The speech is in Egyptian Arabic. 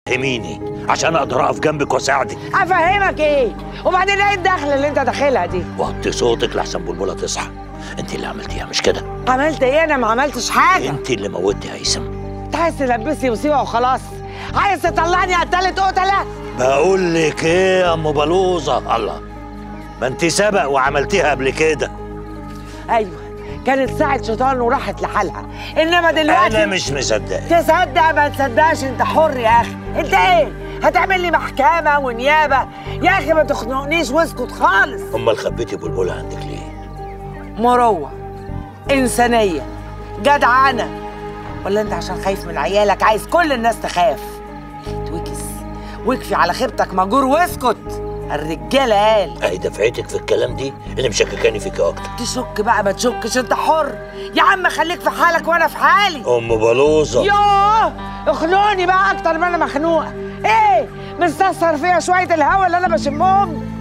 فهميني عشان اقدر اقف جنبك واساعدك افهمك ايه وبعدين ايه الدخله اللي انت داخلها دي وطي صوتك لحسن بلبله تصحى انت اللي عملتيها مش كده عملت ايه انا ما عملتش حاجه انت اللي موتي هيثم انت عايز تلبسني مصيبه وخلاص عايز تطلعني قتلت قتله بقول لك ايه يا ام بلوزه الله ما انت سبق وعملتيها قبل كده ايوه كانت ساعه شيطان وراحت لحالها انما دلوقتي انا مش مصدق تصدق ما تصدقش انت حر يا اخي انت ايه هتعمل لي محكمه ونيابه يا اخي ما تخنقنيش واسكت خالص امال خبيتي بلبله عندك ليه مروه انسانيه جدعانه ولا انت عشان خايف من عيالك عايز كل الناس تخاف توكس واكفي على خيبتك مجور واسكت الرجاله قال اهي دفعتك في الكلام دي اللي مشككاني فيك اكتر تشك بقى ما تشكش انت حر يا عم خليك في حالك وانا في حالي ام بلوزه يوه اخنقني بقى اكتر ما انا مخنوقه ايه مستخسر فيها شويه الهوا اللي انا بشمهم